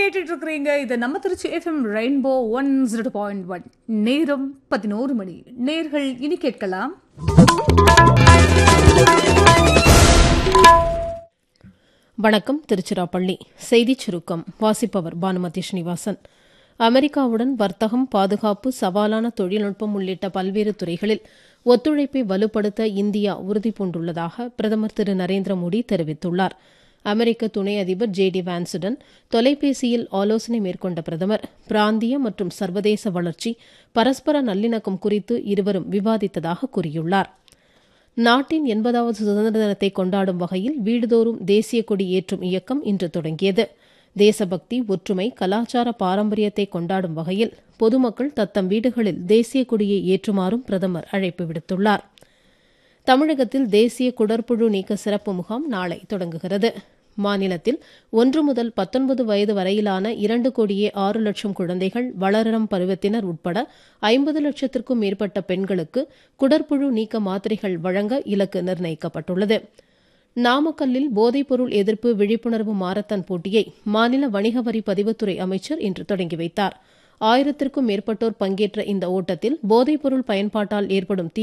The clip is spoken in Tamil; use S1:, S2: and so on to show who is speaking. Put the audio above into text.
S1: கேட்டுட்டு இருக்கிறீங்க இது நம்ம Trichy FM rainbow one zero point one நேரம் பதினோரு மணி நேர்கள் இனி கேட்கலாம்
S2: வணக்கம் திருச்சிராப்பள்ளி செய்திச் சுருக்கம் வாசிப்பவர் பானுமதி ஸ்ரீனிவாசன் அமெரிக்காவுடன் வர்த்தகம் பாதுகாப்பு சவாலான தொழில்நுட்பம் உள்ளிட்ட பல்வேறு துறைகளில் ஒத்துழைப்பை வலுப்படுத்த இந்தியா உறுதிபூண்டுள்ளதாக பிரதமர் திரு நரேந்திர மோடி தெரிவித்துள்ளார் அமெரிக்க துணை அதிபர் ஜே டி வான்ஸுடன் தொலைபேசியில் ஆலோசனை மேற்கொண்ட பிரதமர் பிராந்திய மற்றும் சர்வதேச வளர்ச்சி பரஸ்பர நல்லிணக்கம் குறித்து இருவரும் விவாதித்ததாக கூறியுள்ளார் நாட்டின் எண்பதாவது சுதந்திர தினத்தை கொண்டாடும் வகையில் வீடுதோறும் தேசிய கொடி ஏற்றும் இயக்கம் இன்று தொடங்கியது தேசபக்தி ஒற்றுமை கலாச்சார பாரம்பரியத்தை கொண்டாடும் வகையில் பொதுமக்கள் தத்தம் வீடுகளில் தேசிய கொடியை ஏற்றுமாறும் பிரதமர் அழைப்பு விடுத்துள்ளார் தமிழகத்தில் தேசிய குடற்புழு நீக்க சிறப்பு முகாம் நாளை தொடங்குகிறது மாநிலத்தில் ஒன்று முதல் பத்தொன்பது வயது வரையிலான இரண்டு கோடியே ஆறு லட்சம் குழந்தைகள் வளரும் பருவத்தினர் உட்பட ஐம்பது லட்சத்திற்கும் மேற்பட்ட பெண்களுக்கு குடற்புழு நீக்க மாத்திரைகள் வழங்க இலக்கு நிர்ணயிக்கப்பட்டுள்ளது நாமக்கல்லில் போதைப்பொருள் எதிர்ப்பு விழிப்புணர்வு மாரத்தான் போட்டியை மாநில வணிக வரி பதிவுத்துறை அமைச்சர் இன்று தொடங்கி வைத்தார் ஆயிரத்திற்கும் மேற்பட்டோர் பங்கேற்ற இந்த ஓட்டத்தில் போதைப்பொருள் பயன்பாட்டால் ஏற்படும்